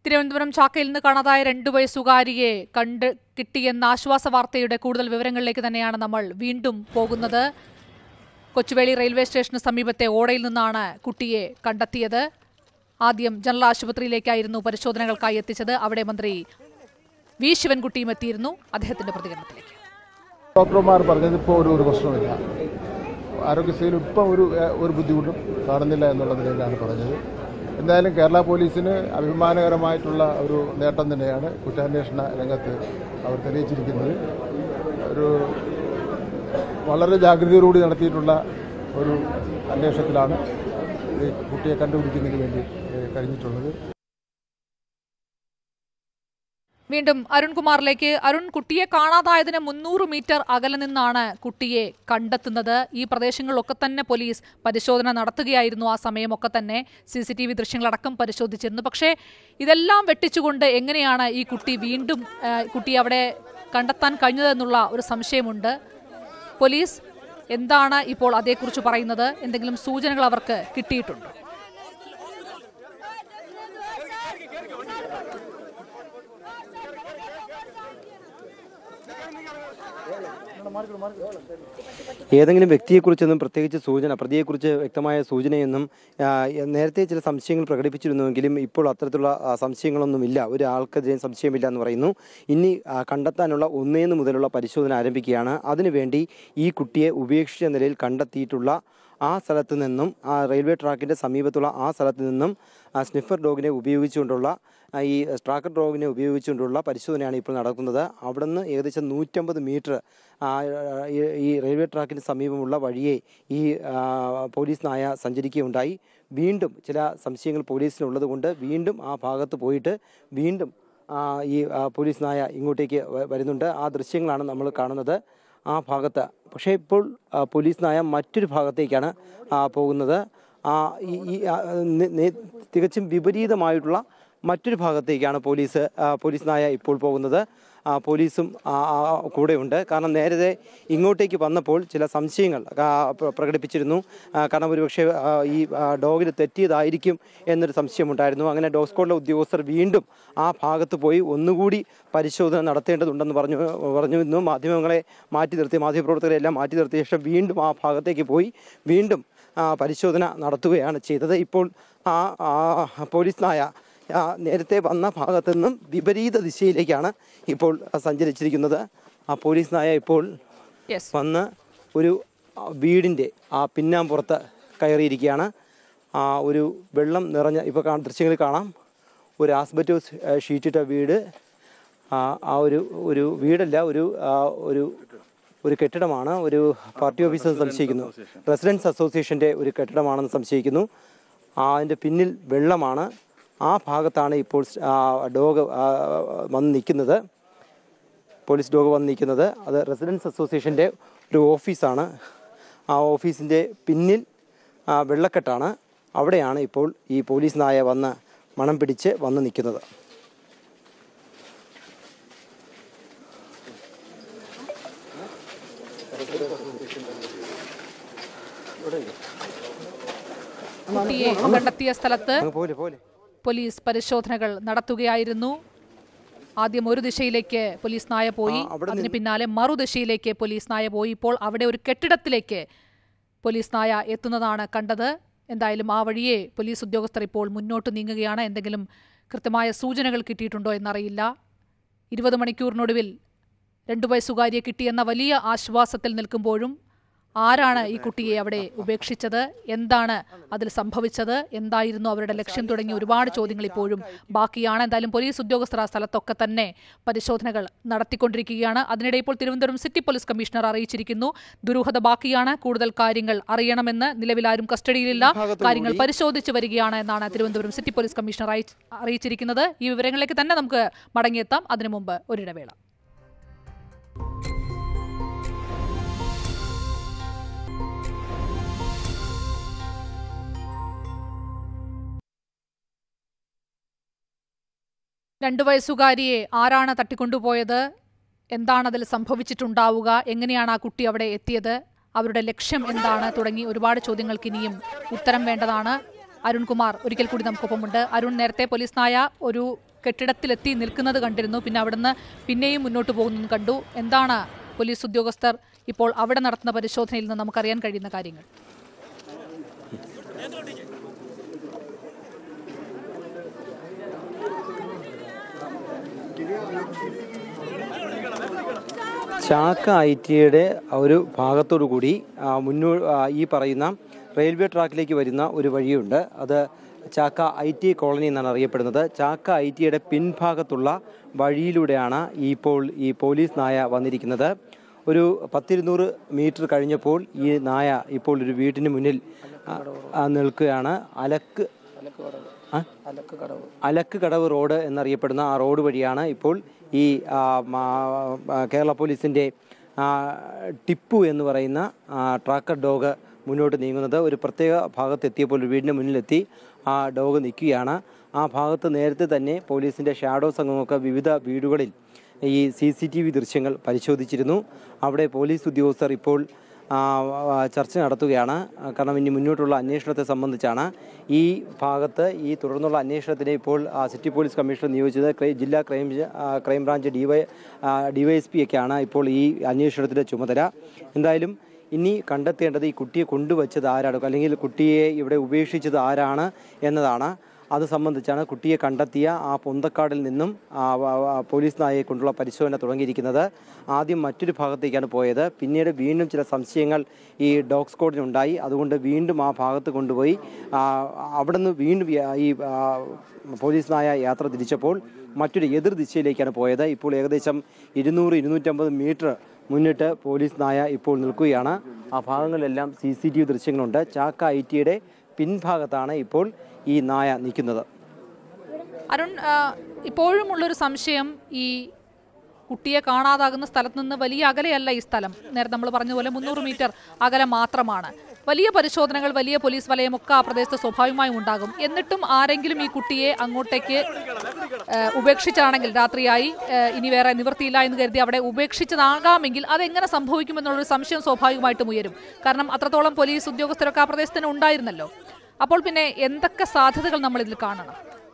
തിരുവനന്തപുരം ചാക്കയിൽ നിന്ന് കാണാതായ രണ്ടു വയസ്സുകാരിയെ കണ്ട് കിട്ടിയെന്ന ആശ്വാസ വാർത്തയുടെ കൂടുതൽ വിവരങ്ങളിലേക്ക് തന്നെയാണ് നമ്മൾ വീണ്ടും പോകുന്നത് കൊച്ചുവേളി റെയിൽവേ സ്റ്റേഷന് സമീപത്തെ ഓടയിൽ നിന്നാണ് കുട്ടിയെ കണ്ടെത്തിയത് ആദ്യം ജനറൽ ആശുപത്രിയിലേക്കായിരുന്നു പരിശോധനകൾക്കായി എത്തിച്ചത് അവിടെ മന്ത്രി വി ശിവൻകുട്ടിയും എത്തിയിരുന്നു അദ്ദേഹത്തിന്റെ പ്രതികരണത്തിലേക്ക് ഡോക്ടർമാർ പറഞ്ഞത് ഇപ്പോൾ ഒരു ഒരു പ്രശ്നമില്ല ആരോഗ്യസ്ഥയിൽ ഇപ്പം ഒരു ഏഹ്, ഒരു ബുദ്ധിമുട്ടും കാണുന്നില്ല എന്നുള്ള നിലയിലാണ് പറഞ്ഞത് എന്തായാലും കേരള പോലീസിന് അഭിമാനകരമായിട്ടുള്ള ഒരു നേട്ടം തന്നെയാണ് കുറ്റാന്വേഷണ രംഗത്ത് അവർ തെളിയിച്ചിരിക്കുന്നത് ഒരു വളരെ ജാഗ്രതയോടുകൂടി നടത്തിയിട്ടുള്ള ഒരു അന്വേഷണത്തിലാണ് ഈ കുട്ടിയെ കണ്ടുപിടിക്കുന്നതിന് വേണ്ടി ഏഹ്, കഴിഞ്ഞിട്ടുള്ളത് വീണ്ടും അരുൺകുമാറിലേക്ക് അരുൺ കുട്ടിയെ കാണാതായതിന് മുന്നൂറ് മീറ്റർ അകലെ നിന്നാണ് കുട്ടിയെ കണ്ടെത്തുന്നത് ഈ പ്രദേശങ്ങളിലൊക്കെ തന്നെ പോലീസ് പരിശോധന നടത്തുകയായിരുന്നു ആ സമയമൊക്കെ തന്നെ സി സി ടി വി ദൃശ്യങ്ങളടക്കം പരിശോധിച്ചിരുന്നു പക്ഷേ ഇതെല്ലാം വെട്ടിച്ചുകൊണ്ട് എങ്ങനെയാണ് ഈ കുട്ടി വീണ്ടും ആ, കുട്ടിയെ അവിടെ കണ്ടെത്താൻ കഴിഞ്ഞതെന്നുള്ള ഒരു സംശയമുണ്ട് പോലീസ് എന്താണ് ഇപ്പോൾ അതേക്കുറിച്ച് പറയുന്നത് എന്തെങ്കിലും സൂചനകൾ അവർക്ക് കിട്ടിയിട്ടുണ്ടോ ഏതെങ്കിലും വ്യക്തിയെക്കുറിച്ചൊന്നും പ്രത്യേകിച്ച് സൂചന പ്രതിയെക്കുറിച്ച് വ്യക്തമായ സൂചനയൊന്നും ആ, നേരത്തെ ചില സംശയങ്ങൾ പ്രകടിപ്പിച്ചിരുന്നുവെങ്കിലും ഇപ്പോൾ അത്തരത്തിലുള്ള ആ, സംശയങ്ങളൊന്നുമില്ല ഒരു ആൾക്കെതിരെ സംശയമില്ല എന്ന് പറയുന്നു ഇനി ആ, കണ്ടെത്താനുള്ള ഒന്നേന്ന് മുതലുള്ള പരിശോധന ആരംഭിക്കുകയാണ് അതിനുവേണ്ടി ഈ കുട്ടിയെ ഉപേക്ഷിച്ച നിലയിൽ കണ്ടെത്തിയിട്ടുള്ള ആ സ്ഥലത്ത് നിന്നും ആ റെയിൽവേ ട്രാക്കിൻ്റെ സമീപത്തുള്ള ആ സ്ഥലത്ത് നിന്നും ആ സ്നിഫർ ഡോഗിനെ ഉപയോഗിച്ചുകൊണ്ടുള്ള ആ, ഈ ട്രാക്കർ ഡോഗിനെ ഉപയോഗിച്ചുകൊണ്ടുള്ള പരിശോധനയാണ് ഇപ്പോൾ നടക്കുന്നത് അവിടുന്ന് ഏകദേശം നൂറ്റമ്പത് മീറ്റർ ആ, ഈ ഈ റെയിൽവേ ട്രാക്കിന് സമീപമുള്ള വഴിയെ ഈ ആ, പോലീസ് നായ സഞ്ചരിക്കുകയുണ്ടായി വീണ്ടും ചില സംശയങ്ങൾ പോലീസിനുള്ളത് കൊണ്ട് വീണ്ടും ആ ഭാഗത്ത് പോയിട്ട് വീണ്ടും ആ, ഈ ആ, പോലീസ് നായ ഇങ്ങോട്ടേക്ക് വ- വരുന്നുണ്ട് ആ ദൃശ്യങ്ങളാണ് നമ്മൾ കാണുന്നത് ആ ഭാഗത്ത് പക്ഷേ ഇപ്പോൾ ആ, പോലീസ് നായ മറ്റൊരു ഭാഗത്തേക്കാണ് ആ, പോകുന്നത് ആ, ഈ ഈ ആ, നെ- നെ- തികച്ചും വിപരീതമായിട്ടുള്ള മറ്റൊരു ഭാഗത്തേക്കാണ് പോലീസ് ആ, പോലീസ് നായ ഇപ്പോൾ പോകുന്നത് ആ, പോലീസും ആ, ആ, കൂടെയുണ്ട് കാരണം നേരത്തെ ഇങ്ങോട്ടേക്ക് വന്നപ്പോൾ ചില സംശയങ്ങൾ ആ, പ്ര- പ്രകടിപ്പിച്ചിരുന്നു ആ, കാരണം ഒരുപക്ഷെ ആ, ഈ ഡോഗിന് തെറ്റിയതായിരിക്കും എന്നൊരു സംശയമുണ്ടായിരുന്നു അങ്ങനെ ഡോഗ് സ്ക്വാഡിലെ ഉദ്യോഗസ്ഥർ വീണ്ടും ആ ഭാഗത്ത് പോയി ഒന്നുകൂടി പരിശോധന നടത്തേണ്ടതുണ്ടെന്ന് പറഞ്ഞു പറഞ്ഞിരുന്നു മാധ്യമങ്ങളെ മാറ്റി നിർത്തി മാധ്യമപ്രവർത്തകരെ എല്ലാം മാറ്റി നിർത്തിയ ശേഷം വീണ്ടും ആ ഭാഗത്തേക്ക് പോയി വീണ്ടും ആ, പരിശോധന നടത്തുകയാണ് ചെയ്തത് ഇപ്പോൾ ആ ആ, പോലീസ് നായ ആ, നേരത്തെ വന്ന ഭാഗത്തു നിന്നും വിപരീത ദിശയിലേക്കാണ് ഇപ്പോൾ സഞ്ചരിച്ചിരിക്കുന്നത് ആ പോലീസ് നായ ഇപ്പോൾ വന്ന് ഒരു ആ, വീടിൻ്റെ ആ പിന്നാമ്പുറത്ത് കയറിയിരിക്കുകയാണ് ആ ഒരു വെള്ളം നിറഞ്ഞ ഇപ്പോൾ കാണ ദൃശ്യങ്ങളിൽ കാണാം ഒരു ആസ്ബറ്റോസ് ആ, ഷീറ്റിട്ട വീട് ആ ആ ഒരു ഒരു വീടല്ല ഒരു ആ, ഒരു ഒരു കെട്ടിടമാണ് ഒരു പാർട്ടി ഓഫീസ് എന്ന് സംശയിക്കുന്നു റെസിഡൻസ് അസോസിയേഷൻ്റെ ഒരു കെട്ടിടമാണെന്ന് സംശയിക്കുന്നു ആ, അതിൻ്റെ പിന്നിൽ വെള്ളമാണ് ആ ഭാഗത്താണ് ഇപ്പോൾ സ്- ആ, ഡോഗ് ആ, വന്ന് നിൽക്കുന്നത് പോലീസ് ഡോഗ് വന്ന് നിൽക്കുന്നത് അത് റെസിഡൻസ് അസോസിയേഷൻ്റെ ഒരു ഓഫീസാണ് ആ ഓഫീസിൻ്റെ പിന്നിൽ ആ, വെള്ളക്കെട്ടാണ് അവിടെയാണ് ഇപ്പോൾ ഈ പോലീസ് നായ വന്ന് മണം പിടിച്ച് വന്ന് നിൽക്കുന്നത് കുട്ടിയെ കണ്ടെത്തിയ സ്ഥലത്ത് പോലെ പോലെ പോലീസ് പരിശോധനകൾ നടത്തുകയായിരുന്നു ആദ്യം ഒരു ദിശയിലേക്ക് പോലീസ് നായ പോയി അതിന് പിന്നാലെ മറുദിശയിലേക്ക് പോലീസ് നായ പോയി ഇപ്പോൾ അവിടെ ഒരു കെട്ടിടത്തിലേക്ക് പോലീസ് നായ എത്തുന്നതാണ് കണ്ടത് എന്തായാലും ആ വഴിയെ പോലീസ് ഉദ്യോഗസ്ഥർ ഇപ്പോൾ മുന്നോട്ട് നീങ്ങുകയാണ് എന്തെങ്കിലും കൃത്യമായ സൂചനകൾ കിട്ടിയിട്ടുണ്ടോ എന്നറിയില്ല ഇരുപത് മണിക്കൂറിനൊടുവിൽ രണ്ടു വയസ്സുകാരിയെ കിട്ടിയെന്ന വലിയ ആശ്വാസത്തിൽ നിൽക്കുമ്പോഴും ആരാണ് ഈ കുട്ടിയെ അവിടെ ഉപേക്ഷിച്ചത് എന്താണ് അതിൽ സംഭവിച്ചത് എന്തായിരുന്നു അവരുടെ ലക്ഷ്യം തുടങ്ങിയ ഒരുപാട് ചോദ്യങ്ങൾ ഇപ്പോഴും ബാക്കിയാണ് എന്തായാലും പോലീസ് ഉദ്യോഗസ്ഥർ ആ സ്ഥലത്തൊക്കെ തന്നെ പരിശോധനകൾ നടത്തിക്കൊണ്ടിരിക്കുകയാണ് അതിനിടെ ഇപ്പോൾ തിരുവനന്തപുരം സിറ്റി പോലീസ് കമ്മീഷണർ അറിയിച്ചിരിക്കുന്നു ദുരൂഹത ബാക്കിയാണ് കൂടുതൽ കാര്യങ്ങൾ അറിയണമെന്ന് നിലവിലാരും കസ്റ്റഡിയിലില്ല കാര്യങ്ങൾ പരിശോധിച്ചു വരികയാണ് എന്നാണ് തിരുവനന്തപുരം സിറ്റി പോലീസ് കമ്മീഷണർ അറിയി- അറിയിച്ചിരിക്കുന്നത് ഈ വിവരങ്ങളിലേക്ക് തന്നെ നമുക്ക് മടങ്ങിയെത്താം അതിനു മുമ്പ് ഒരിടവേള രണ്ടു വയസ്സുകാരിയെ ആരാണ് തട്ടിക്കൊണ്ടുപോയത് എന്താണ് അതിൽ സംഭവിച്ചിട്ടുണ്ടാവുക എങ്ങനെയാണ് ആ കുട്ടി അവിടെ എത്തിയത് അവരുടെ ലക്ഷ്യം എന്താണ് തുടങ്ങി ഒരുപാട് ചോദ്യങ്ങൾക്ക് ഇനിയും ഉത്തരം വേണ്ടതാണ് അരുൺകുമാർ ഒരിക്കൽ കൂടി നമുക്കൊപ്പമുണ്ട് അരുൺ നേരത്തെ പോലീസ് നായ ഒരു കെട്ടിടത്തിലെത്തി നിൽക്കുന്നത് കണ്ടിരുന്നു പിന്നെ അവിടുന്ന് പിന്നെയും മുന്നോട്ട് പോകുന്നത് കണ്ടു എന്താണ് പോലീസ് ഉദ്യോഗസ്ഥർ ഇപ്പോൾ അവിടെ നടത്തുന്ന പരിശോധനയിൽ നിന്ന് നമുക്കറിയാൻ കഴിയുന്ന കാര്യങ്ങൾ ചാക്ക ഐ ടിയുടെ ഒരു ഭാഗത്തോടു കൂടി ആ, മുന്നോ ആ, ഈ പറയുന്ന റെയിൽവേ ട്രാക്കിലേക്ക് വരുന്ന ഒരു വഴിയുണ്ട് അത് ചാക്ക ഐ ടി കോളനി എന്നാണ് അറിയപ്പെടുന്നത് ചാക്ക ഐ ടിയുടെ പിൻഭാഗത്തുള്ള വഴിയിലൂടെയാണ് ഈ ഇപ്പോൾ ഈ പോലീസ് നായ വന്നിരിക്കുന്നത് ഒരു പത്തിരുന്നൂറ് മീറ്റർ കഴിഞ്ഞപ്പോൾ ഈ നായ ഇപ്പോൾ ഒരു വീട്ടിന് മുന്നിൽ ആ, ആ, നിൽക്കുകയാണ് അലക്ക് ആ? അലക്ക് കടവ് റോഡ് എന്നറിയപ്പെടുന്ന ആ റോഡ് വഴിയാണ് ഇപ്പോൾ ഈ ആ, മാ- ആ, കേരള പോലീസിൻ്റെ ആ, ടിപ്പു എന്ന് പറയുന്ന ആ, ട്രാക്കർ ഡോഗ് മുന്നോട്ട് നീങ്ങുന്നത് ഒരു പ്രത്യേക ഭാഗത്ത് എത്തിയപ്പോൾ ഒരു വീടിന് മുന്നിലെത്തി ആ ഡോഗ് നിൽക്കുകയാണ് ആ ഭാഗത്ത് നേരത്തെ തന്നെ പോലീസിൻ്റെ ഷാഡോ സംഘമൊക്കെ വിവിധ വീടുകളിൽ ഈ സി സി ടി വി ദൃശ്യങ്ങൾ പരിശോധിച്ചിരുന്നു അവിടെ പോലീസ് ഉദ്യോഗസ്ഥർ ഇപ്പോൾ ആ, ആ, ചർച്ച നടത്തുകയാണ് ആ, കാരണം ഇനി മുന്നോട്ടുള്ള അന്വേഷണത്തെ സംബന്ധിച്ചാണ് ഈ ഭാഗത്ത് ഈ തുടർന്നുള്ള അന്വേഷണത്തിന് ഇപ്പോൾ ആ, സിറ്റി പോലീസ് കമ്മീഷണർ നിയോഗിച്ചത് ക്രൈ ജില്ലാ ക്രൈം ആ, ക്രൈംബ്രാഞ്ച് ഡിവൈ ഡിവൈഎസ് പി ഒക്കെയാണ് ഇപ്പോൾ ഈ അന്വേഷണത്തിൻ്റെ ചുമതല എന്തായാലും ഇനി കണ്ടെത്തേണ്ടത് ഈ കുട്ടിയെ കൊണ്ടുവച്ചത് ആരാണ് അല്ലെങ്കിൽ കുട്ടിയെ ഇവിടെ ഉപേക്ഷിച്ചത് ആരാണ് എന്നതാണ് അത് സംബന്ധിച്ചാണ് കുട്ടിയെ കണ്ടെത്തിയ ആ പൊന്തക്കാടിൽ നിന്നും ആ, ആ, ആ, പോലീസ് നായയെ കൊണ്ടുള്ള പരിശോധന തുടങ്ങിയിരിക്കുന്നത് ആദ്യം മറ്റൊരു ഭാഗത്തേക്കാണ് പോയത് പിന്നീട് വീണ്ടും ചില സംശയങ്ങൾ ഈ ഡോഗ് സ്ക്വാഡിനുണ്ടായി അതുകൊണ്ട് വീണ്ടും ആ ഭാഗത്ത് കൊണ്ടുപോയി ആ, അവിടെ നിന്ന് വീണ്ടും ഈ- ഈ ആ, പോലീസ് നായ യാത്ര തിരിച്ചപ്പോൾ മറ്റൊരു എതിർ ദിശയിലേക്കാണ് പോയത് ഇപ്പോൾ ഏകദേശം ഇരുന്നൂറ് ഇരുന്നൂറ്റമ്പത് മീറ്റർ മുന്നിട്ട് പോലീസ് നായ ഇപ്പോൾ നിൽക്കുകയാണ് ആ ഭാഗങ്ങളിലെല്ലാം സി സി ടി വി ദൃശ്യങ്ങളുണ്ട് ചാക്ക ഐ ടിയുടെ പിൻഭാഗത്താണ് ഇപ്പോൾ ഈ നായ നിൽക്കുന്നത് അരുൺ ആ, ഇപ്പോഴും ഉള്ളൊരു സംശയം ഈ കുട്ടിയെ കാണാതാകുന്ന സ്ഥലത്ത് നിന്ന് വലിയ അകലെയല്ല ഈ സ്ഥലം നേരത്തെ നമ്മൾ പറഞ്ഞ പോലെ മുന്നൂറ് മീറ്റർ അകലെ മാത്രമാണ് വലിയ പരിശോധനകൾ വലിയ പോലീസ് വലയമൊക്കെ ആ പ്രദേശത്ത് സ്വാഭാവികമായും ഉണ്ടാകും എന്നിട്ടും ആരെങ്കിലും ഈ കുട്ടിയെ അങ്ങോട്ടേക്ക് ആ, ഉപേക്ഷിച്ചാണെങ്കിൽ രാത്രിയായി ആ, ഇനി വേറെ നിവൃത്തിയില്ല എന്ന് കരുതി അവിടെ ഉപേക്ഷിച്ചതാകാമെങ്കിൽ അതെങ്ങനെ സംഭവിക്കുമെന്നുള്ളൊരു സംശയം സ്വാഭാവികമായിട്ടും ഉയരും കാരണം അത്രത്തോളം പോലീസ് ഉദ്യോഗസ്ഥരൊക്കെ ആ പ്രദേശത്ത് തന്നെ ഉണ്ടായിരുന്നല്ലോ അപ്പോൾ പിന്നെ എന്തൊക്കെ സാധ്യതകൾ നമ്മൾ ഇതിൽ കാണണം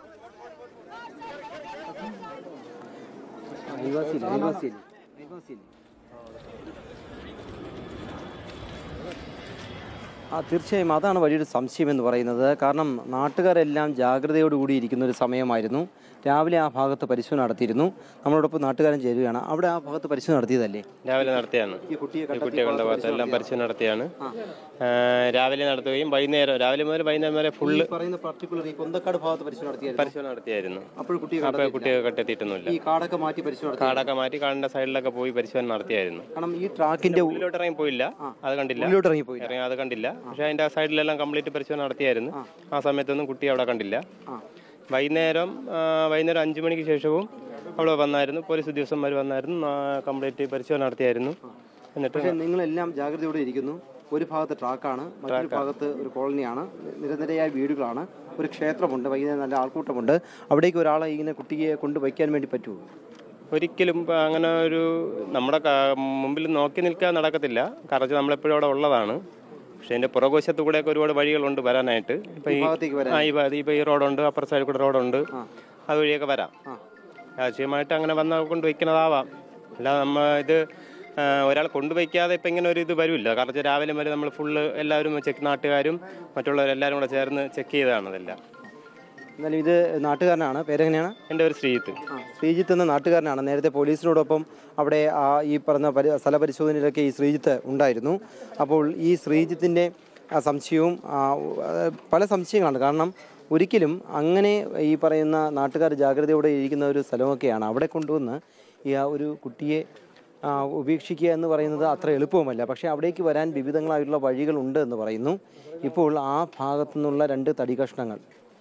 ആ തീർച്ചയായും അതാണ് വലിയൊരു സംശയം എന്ന് പറയുന്നത് കാരണം നാട്ടുകാരെല്ലാം ജാഗ്രതയോടുകൂടി ഇരിക്കുന്ന ഒരു സമയമായിരുന്നു രാവിലെ ആ ഭാഗത്ത് പരിശോധന നടത്തിയിരുന്നു നമ്മളോടൊപ്പം നാട്ടുകാരൻ ചേരുകയാണ് അവിടെ ആ ഭാഗത്ത് പരിശോധന നടത്തിയതല്ലേ രാവിലെ നടത്തിയാണ് ഈ കുട്ടിയെ ഈ കുട്ടിയെ കണ്ട ഭാഗത്ത് എല്ലാം പരിശോധന നടത്തിയാണ് ആ, രാവിലെ നടത്തുകയും വൈകുന്നേരം രാവിലെ മുതൽ വൈകുന്നേരം വരെ ഫുള്ള് ഈ പറയുന്ന പർട്ടിക്കുലർ ഈ കൊന്തക്കാട് ഭാഗത്ത് പരിശോധന നടത്തിയായിരുന്നു പരിശോധന നടത്തിയായിരുന്നു അപ്പോൾ കുട്ടിയെ അപ്പോൾ കണ്ടെത്തിയിട്ടില്ല. കുട്ടിയെ കണ്ടെത്തിയിട്ടൊന്നുമില്ല ഈ കാടൊക്കെ മാറ്റി പരിശോധന നടത്തി കാടൊക്കെ മാറ്റി കാടിന്റെ സൈഡിലൊക്കെ പോയി പരിശോധന നടത്തിയായിരുന്നു കാരണം ഈ ട്രാക്കിന്റെ ഉള്ളിലോട്ട് ഇറങ്ങി പോയില്ല അത് കണ്ടില്ല ഉള്ളിലോട്ട് ഇറങ്ങി പോയില്ല. ഇറങ്ങി അത് കണ്ടില്ല പക്ഷെ അതിന്റെ സൈഡിലെല്ലാം കംപ്ലീറ്റ് പരിശോധന നടത്തിയായിരുന്നു ആ സമയത്തൊന്നും കുട്ടി അവിടെ കണ്ടില്ല വൈകുന്നേരം ആ, വൈകുന്നേരം അഞ്ചു മണിക്ക് ശേഷവും അവിടെ വന്നായിരുന്നു പോലീസ് ഉദ്യോഗസ്ഥന്മാർ വന്നായിരുന്നു കംപ്ലീറ്റ് പരിശോധന നടത്തിയായിരുന്നു എന്നിട്ട് പക്ഷേ നിങ്ങളെല്ലാം ജാഗ്രതയോടെ ഇരിക്കുന്നു ഒരു ഭാഗത്ത് ട്രാക്കാണ് മറ്റൊരു ഭാഗത്ത് ഒരു കോളനിയാണ് നിരനിരയായ വീടുകളാണ് ഒരു ക്ഷേത്രമുണ്ട് വൈകുന്നേരം നല്ല ആൾക്കൂട്ടമുണ്ട് അവിടേക്ക് ഒരാളെ ഇങ്ങനെ കുട്ടിയെ കൊണ്ട് വയ്ക്കാൻ വേണ്ടി പറ്റുമോ ഒരിക്കലും ഇപ്പൊ അങ്ങനെ ഒരു നമ്മുടെ ക- മുമ്പിൽ നോക്കി നിൽക്കാൻ നടക്കത്തില്ല കാരണം നമ്മളെപ്പോഴും അവിടെ ഉള്ളതാണ് പക്ഷെ അതിന്റെ പുറകുവശത്ത് കൂടെയൊക്കെ ഒരുപാട് വഴികളുണ്ട് വരാനായിട്ട് ഇപ്പൊ ഈ ഈ ഭാഗത്തേക്ക് വരാൻ? ആ, ഈ ഭാഗത്ത് ഇപ്പൊ ഈ റോഡുണ്ട് അപ്പുറ സൈഡിൽ കൂടെ റോഡുണ്ട് അതുവഴിയൊക്കെ വരാം രാഷ്ട്രീയമായിട്ട് അങ്ങനെ വന്ന കൊണ്ട് വയ്ക്കുന്നതാവാം അല്ലാതെ നമ്മ ഇത് ആ, ഒരാൾ കൊണ്ടുവയ്ക്കാതെ ഇപ്പം ഇങ്ങനെ ഒരു ഇത് വരില്ല കാരണം വെച്ചാൽ രാവിലെ വരെ നമ്മൾ ഫുള്ള് എല്ലാവരും ചെക്ക് നാട്ടുകാരും മറ്റുള്ളവരെല്ലാവരും കൂടെ ചേർന്ന് ചെക്ക് ചെയ്തതാണ് ഇതെല്ലാം എന്നാലും ഇത് നാട്ടുകാരനാണ് പേരെങ്ങനെയാണ് എൻ്റെ ഒരു ശ്രീജിത്ത് ശ്രീജിത്ത് എന്ന നാട്ടുകാരനാണ് നേരത്തെ പോലീസിനോടൊപ്പം അവിടെ ആ ഈ പറഞ്ഞ പരി സ്ഥല പരിശോധനയിലൊക്കെ ഈ ശ്രീജിത്ത് ഉണ്ടായിരുന്നു അപ്പോൾ ഈ ശ്രീജിത്തിൻ്റെ ആ സംശയവും ആ, ആ, പല സംശയങ്ങളാണ് കാരണം ഒരിക്കലും അങ്ങനെ ഈ പറയുന്ന നാട്ടുകാർ ജാഗ്രതയോടെ ഇരിക്കുന്ന ഒരു സ്ഥലമൊക്കെയാണ് അവിടെ കൊണ്ടുവന്ന് ഈ ആ ഒരു കുട്ടിയെ ആ, ഉപേക്ഷിക്കുക എന്ന് പറയുന്നത് അത്ര എളുപ്പവുമല്ല പക്ഷേ അവിടേക്ക് വരാൻ വിവിധങ്ങളായിട്ടുള്ള വഴികളുണ്ട് എന്ന് പറയുന്നു ഇപ്പോൾ ആ ഭാഗത്തു നിന്നുള്ള രണ്ട് തടി കഷ്ണങ്ങൾ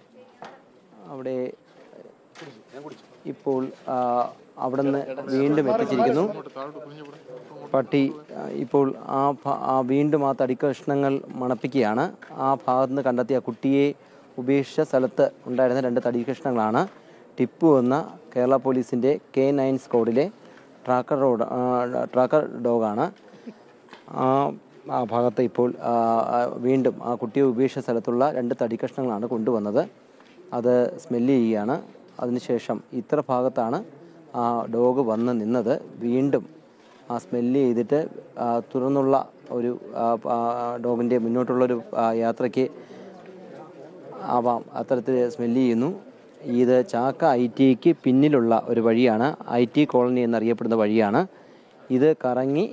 അവിടെ ഇപ്പോൾ ആ, അവിടെ നിന്ന് വീണ്ടും എത്തിച്ചിരിക്കുന്നു പട്ടി ആ, ഇപ്പോൾ ആ ഭ- ആ വീണ്ടും ആ തടിക്കഷ്ണങ്ങൾ മണപ്പിക്കുകയാണ് ആ ഭാഗത്ത് നിന്ന് കണ്ടെത്തിയ കുട്ടിയെ ഉപേക്ഷിച്ച സ്ഥലത്ത് ഉണ്ടായിരുന്ന രണ്ട് തടിക്കഷ്ണങ്ങളാണ് ടിപ്പു എന്ന കേരള പോലീസിൻ്റെ കെ നയൻ സ്ക്വാഡിലെ ട്രാക്കർ റോഡ് ആ, ട്രാക്കർ ഡോഗാണ് ആ ആ ഭാഗത്ത് ഇപ്പോൾ ആ, ആ, വീണ്ടും ആ കുട്ടിയെ ഉപേക്ഷിച്ച സ്ഥലത്തുള്ള രണ്ട് തടിക്കഷ്ണങ്ങളാണ് കൊണ്ടുവന്നത് അത് സ്മെല്ല് ചെയ്യുകയാണ് അതിനുശേഷം ഇത്ര ഭാഗത്താണ് ആ ഡോഗ് വന്ന് നിന്നത് വീണ്ടും ആ സ്മെല്ല് ചെയ്തിട്ട് ആ, തുടർന്നുള്ള ഒരു ഡോഗിൻ്റെ മുന്നോട്ടുള്ളൊരു ആ, യാത്രയ്ക്ക് ആവാം അത്തരത്തിൽ സ്മെല്ല് ചെയ്യുന്നു ഇത് ചാക്ക ഐ ടിക്ക് പിന്നിലുള്ള ഒരു വഴിയാണ് ഐ ടി കോളനി എന്നറിയപ്പെടുന്ന വഴിയാണ് ഇത് കറങ്ങി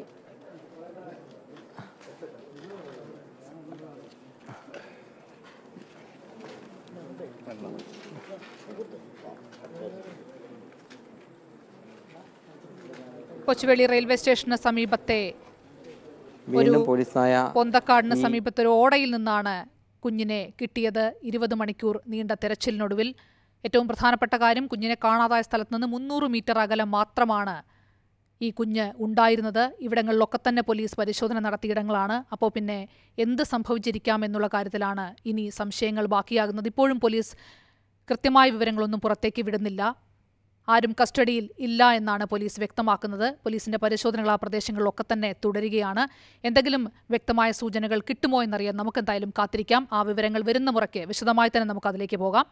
കൊച്ചുവേളി റെയിൽവേ സ്റ്റേഷന് സമീപത്തെ ഒരു വീണ്ടും പോലീസ് നായ പൊന്തക്കാടിന് ഈ- സമീപത്തെ ഒരു ഓടയിൽ നിന്നാണ് കുഞ്ഞിനെ കിട്ടിയത് ഇരുപത് മണിക്കൂർ നീണ്ട തെരച്ചിലിനൊടുവിൽ ഏറ്റവും പ്രധാനപ്പെട്ട കാര്യം കുഞ്ഞിനെ കാണാതായ സ്ഥലത്ത് നിന്ന് മുന്നൂറ് മീറ്റർ അകലം മാത്രമാണ് ഈ കുഞ്ഞ് ഉണ്ടായിരുന്നത് ഇവിടങ്ങളിലൊക്കെ തന്നെ പോലീസ് പരിശോധന നടത്തിയ ഇടങ്ങളാണ് അപ്പോൾ പിന്നെ എന്ത് സംഭവിച്ചിരിക്കാം എന്നുള്ള കാര്യത്തിലാണ് ഇനി സംശയങ്ങൾ ബാക്കിയാകുന്നത് ഇപ്പോഴും പോലീസ് കൃത്യമായ വിവരങ്ങളൊന്നും പുറത്തേക്ക് വിടുന്നില്ല ആരും കസ്റ്റഡിയിൽ ഇല്ല എന്നാണ് പോലീസ് വ്യക്തമാക്കുന്നത് പോലീസിന്റെ പരിശോധനകൾ ആ പ്രദേശങ്ങളിലൊക്കെ തന്നെ തുടരുകയാണ് എന്തെങ്കിലും വ്യക്തമായ സൂചനകൾ കിട്ടുമോ എന്നറിയാൻ നമുക്ക് എന്തായാലും കാത്തിരിക്കാം ആ വിവരങ്ങൾ വരുന്ന മുറയ്ക്ക് വിശദമായി തന്നെ നമുക്ക് അതിലേക്ക് പോകാം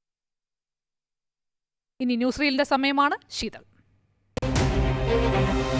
ഇനി ന്യൂസ് റീലിന്റെ സമയമാണ് ശീതൾ